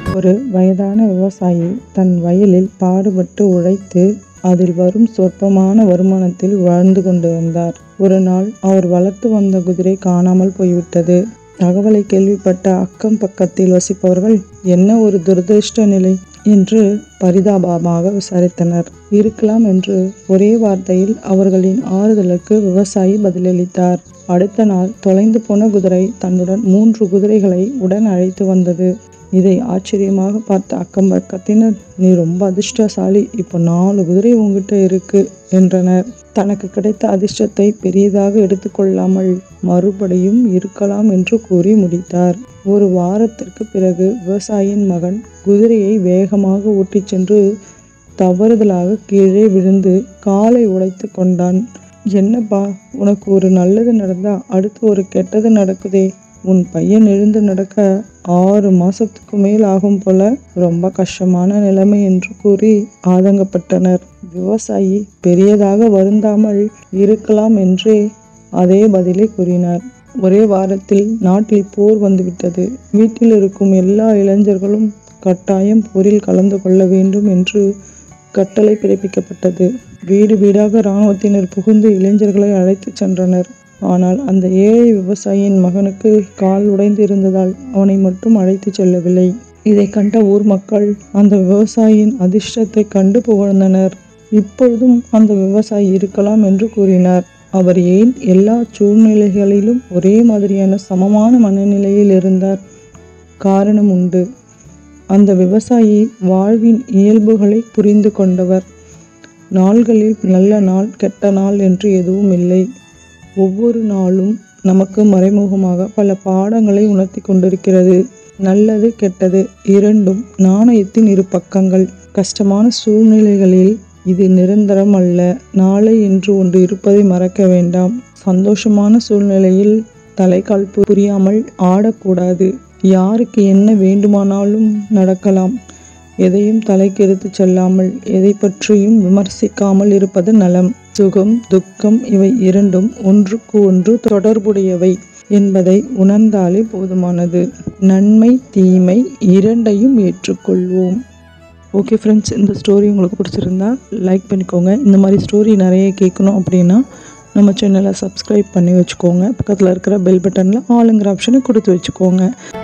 ஒரு வயதான விவசாயி தன் வயலில் பாடுபட்டு உழைத்து அதில் வரும் சொற்பமான வருமானத்தில் வாழ்ந்து கொண்டிருந்தார் ஒரு நாள் அவர் வளர்த்து வந்த குதிரை காணாமல் போய்விட்டது தகவலை கேள்விப்பட்ட அக்கம் பக்கத்தில் வசிப்பவர்கள் என்ன ஒரு துரதிருஷ்ட நிலை என்று பரிதாபமாக விசாரித்தனர் இருக்கலாம் என்று ஒரே வார்த்தையில் அவர்களின் ஆறுதலுக்கு விவசாயி பதிலளித்தார் அடுத்த நாள் தொலைந்து போன குதிரை தன்னுடன் மூன்று குதிரைகளை உடன் அழைத்து வந்தது இதை ஆச்சரியமாக பார்த்த அக்கம் பக்கத்தினர் நீ ரொம்ப அதிர்ஷ்டசாலி இப்போ நாலு குதிரை உங்ககிட்ட இருக்கு என்றனர் தனக்கு கிடைத்த அதிர்ஷ்டத்தை பெரியதாக எடுத்துக்கொள்ளாமல் மறுபடியும் இருக்கலாம் என்று கூறி முடித்தார் ஒரு வாரத்திற்கு பிறகு விவசாயியின் மகன் குதிரையை வேகமாக ஓட்டிச் சென்று தவறுதலாக கீழே விழுந்து காலை உடைத்து கொண்டான் என்னப்பா உனக்கு ஒரு நல்லது நடந்தா அடுத்து ஒரு கெட்டது நடக்குதே உன் பையன் எழுந்து நடக்க ஆறு மாசத்துக்கு மேல் ஆகும் போல ரொம்ப கஷ்டமான நிலைமை என்று கூறி ஆதங்கப்பட்டனர் விவசாயி பெரியதாக வருந்தாமல் இருக்கலாம் என்றே அதே பதிலை கூறினார் ஒரே வாரத்தில் நாட்டில் போர் வந்துவிட்டது வீட்டில் இருக்கும் எல்லா இளைஞர்களும் கட்டாயம் போரில் கலந்து கொள்ள வேண்டும் என்று கட்டளை பிறப்பிக்கப்பட்டது வீடு வீடாக இராணுவத்தினர் புகுந்து இளைஞர்களை அழைத்துச் சென்றனர் ஆனால் அந்த ஏழை விவசாயியின் மகனுக்கு கால் உடைந்து இருந்ததால் அவனை மட்டும் அழைத்துச் செல்லவில்லை இதை கண்ட ஊர் மக்கள் அந்த விவசாயியின் அதிர்ஷ்டத்தை கண்டு புகழ்ந்தனர் இப்பொழுதும் அந்த விவசாயி இருக்கலாம் என்று கூறினார் அவர் ஏன் எல்லா சூழ்நிலைகளிலும் ஒரே மாதிரியான சமமான மனநிலையில் இருந்தார் காரணம் உண்டு அந்த விவசாயி வாழ்வின் இயல்புகளை புரிந்து கொண்டவர் நாள்களில் நல்ல நாள் கெட்ட நாள் என்று எதுவும் இல்லை ஒவ்வொரு நாளும் நமக்கு மறைமுகமாக பல பாடங்களை உணர்த்தி கொண்டிருக்கிறது நல்லது கெட்டது இரண்டும் நாணயத்தின் இரு பக்கங்கள் கஷ்டமான சூழ்நிலைகளில் இது நிரந்தரம் அல்ல நாளை என்று ஒன்று இருப்பதை மறக்க வேண்டாம் சந்தோஷமான சூழ்நிலையில் தலைக்கால் புரியாமல் ஆடக்கூடாது யாருக்கு என்ன வேண்டுமானாலும் நடக்கலாம் எதையும் தலைக்கு எடுத்துச் செல்லாமல் எதை பற்றியும் விமர்சிக்காமல் இருப்பது நலம் சுகம் துக்கம் இவை இரண்டும் ஒன்றுக்கு ஒன்று தொடர்புடையவை என்பதை உணர்ந்தாலே போதுமானது நன்மை தீமை இரண்டையும் ஏற்றுக்கொள்வோம் ஓகே ஃப்ரெண்ட்ஸ் இந்த ஸ்டோரி உங்களுக்கு பிடிச்சிருந்தா லைக் பண்ணிக்கோங்க இந்த மாதிரி ஸ்டோரி நிறைய கேட்கணும் அப்படின்னா நம்ம சேனலை சப்ஸ்கிரைப் பண்ணி வச்சுக்கோங்க பக்கத்தில் இருக்கிற பெல் பட்டனில் ஆளுங்கிற ஆப்ஷனை கொடுத்து வச்சுக்கோங்க